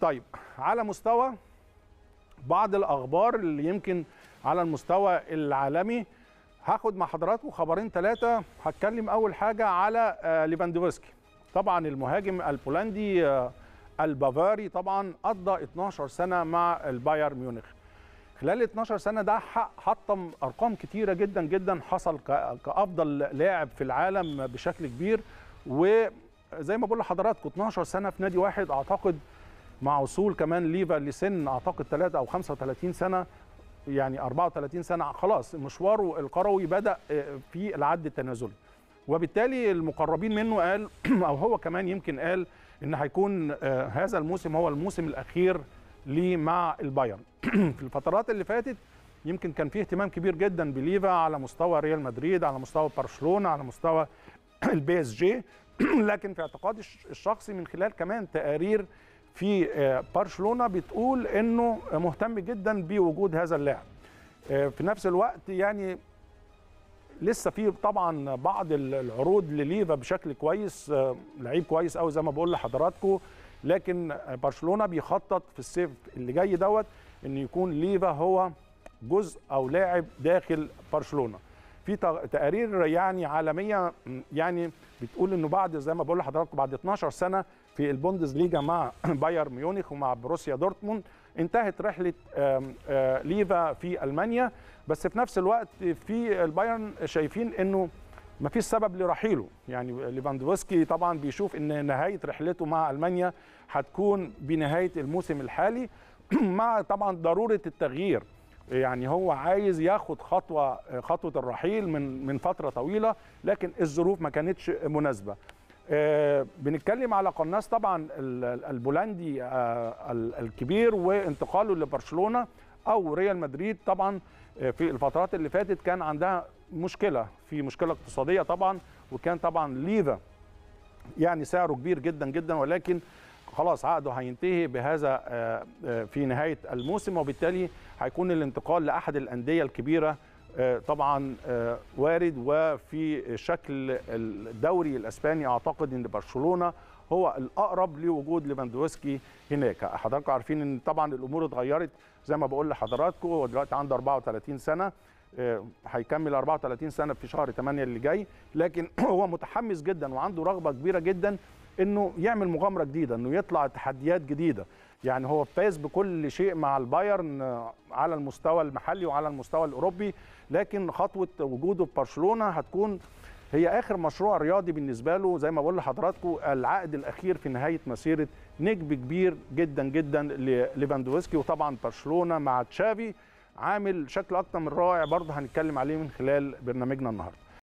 طيب على مستوى بعض الاخبار اللي يمكن على المستوى العالمي هاخد مع حضراتكم خبرين ثلاثه هتكلم اول حاجه على آه، ليفاندوفسكي طبعا المهاجم البولندي آه، البافاري طبعا قضى 12 سنه مع البايرن ميونخ خلال ال 12 سنه ده حق- حطم ارقام كتيره جدا جدا حصل ك- كافضل لاعب في العالم بشكل كبير وزي ما بقول لحضراتكم 12 سنه في نادي واحد اعتقد مع وصول كمان ليفا لسن اعتقد 3 او 35 سنه يعني 34 سنه خلاص مشواره الكروي بدا في العد التنازلي وبالتالي المقربين منه قال او هو كمان يمكن قال ان هيكون آه، هذا الموسم هو الموسم الاخير ليه مع البايرن في الفترات اللي فاتت يمكن كان فيه اهتمام كبير جدا بليفا على مستوى ريال مدريد على مستوى برشلونه على مستوى البي اس جي لكن في اعتقادي الش- الشخصي من خلال كمان تقارير في آه، برشلونه بتقول انه مهتم جدا بوجود هذا اللاعب آه، في نفس الوقت يعني لسه في طبعا بعض ال- العروض لليفا بشكل كويس آه، لعيب كويس قوي زي ما بقول لحضراتكم لكن آه، برشلونه بيخطط في الصيف اللي جاي دوت ان يكون ليفا هو جزء او لاعب داخل برشلونه في تق- تقارير يعني عالميه م، يعني بتقول انه بعد زي ما بقول لحضراتكم بعد 12 سنه في البوندسليجا مع بايرن ميونخ ومع بروسيا دورتموند انتهت رحله آم، آه، ليفا في المانيا بس في نفس الوقت في البايرن شايفين انه ما فيش سبب لرحيله يعني ليفاندوفسكي طبعا بيشوف ان نهايه رحلته مع المانيا هتكون بنهايه الموسم الحالي مع طبعا ضروره التغيير يعني هو عايز ياخد خطوه خطوه الرحيل من من فتره طويله لكن الظروف ما كانتش مناسبه آه، بنتكلم على قناص طبعا ال- ال- البولندي آه، ال- الكبير وانتقاله لبرشلونه او ريال مدريد طبعا آه، في الفترات اللي فاتت كان عندها مشكله في مشكله اقتصاديه طبعا وكان طبعا ليفا يعني سعره كبير جدا جدا ولكن خلاص عقده هينتهي بهذا آه، آه، في نهايه الموسم وبالتالي هيكون الانتقال لاحد الانديه الكبيره آه، طبعا آه، وارد وفي شكل الدوري الاسباني اعتقد ان برشلونه هو الاقرب لوجود ليفاندوفسكي هناك حضراتكم عارفين ان طبعا الامور اتغيرت زي ما بقول لحضراتكم هو دلوقتي عنده 34 سنه آه، هيكمل 34 سنه في شهر 8 اللي جاي لكن هو متحمس جدا وعنده رغبه كبيره جدا انه يعمل مغامره جديده انه يطلع تحديات جديده يعني هو فاز بكل شيء مع البايرن آه، على المستوى المحلي وعلى المستوى الاوروبي لكن خطوه وجوده في برشلونه هتكون هي اخر مشروع رياضي بالنسبه له زي ما بقول لحضراتكم العقد الاخير في نهايه مسيره نجم كبير جدا جدا لليفاندوفسكي وطبعا برشلونه مع تشافي عامل شكل اكتر من رائع برضه هنتكلم عليه من خلال برنامجنا النهارده